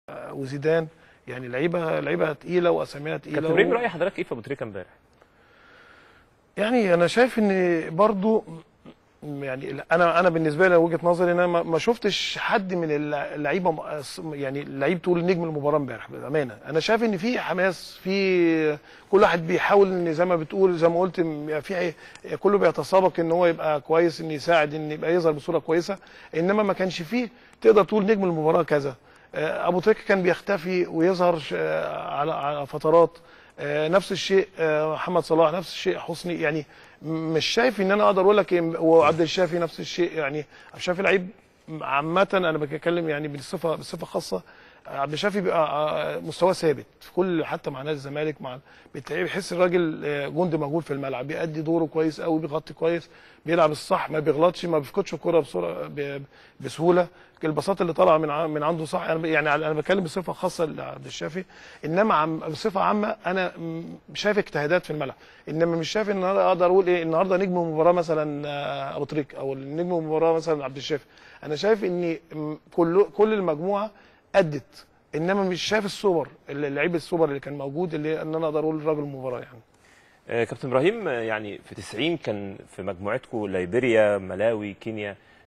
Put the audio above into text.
وزيدان يعني لعيبه لعيبه تقيله واساميها تقيله كابتن ابراهيم راي حضرتك ايه في ابو تريكه امبارح؟ يعني انا شايف ان برضو يعني انا انا بالنسبه لي وجهه نظري ان انا ما ما شفتش حد من اللعيبه م- يعني لعيب تقول نجم المباراه امبارح بامانه انا شايف ان في حماس في كل واحد بيحاول ان زي ما بتقول زي ما قلت م- يبقى في كله بيتسابق ان هو يبقى كويس ان يساعد ان يبقى يظهر بصوره كويسه انما ما كانش فيه تقدر تقول نجم المباراه كذا آه، ابو تريكه كان بيختفي ويظهر ش- آه، على على فترات آه، نفس الشيء آه، محمد صلاح نفس الشيء حسني يعني م- مش شايف ان انا اقدر اقول لك إيه، وعبد الشافي نفس الشيء يعني عبد الشافي لعيب عامة انا بتكلم يعني بصفة بصفة خاصة عبد الشافي بيبقى آه، مستواه ثابت في كل حتى مع نادي الزمالك مع بتلاقيه بيحس الراجل آه، جندي موجود في الملعب بيأدي دوره كويس قوي بيغطي كويس بيلعب الصح ما بيغلطش ما بيفقدش الكرة بسرعة ب- بسهولة البساطة اللي طالعة من ع- من عنده صح يعني يعني انا بتكلم بصفة خاصة لعبد الشافي انما عم بصفة عامة انا م- شايف اجتهادات في الملعب انما مش شايف ان انا اقدر اقول ايه النهارده نجم المباراة مثلا آه، ابو تريك او نجم المباراة مثلا عبد الشافي انا شايف ان م- كل كل المجموعة ادت انما مش شايف السوبر اللعيب السوبر اللي كان موجود اللي ان انا اقدر اقول راجل المباراه يعني آه، كابتن ابراهيم آه، يعني في 90 كان في مجموعتكم ليبيريا ملاوي كينيا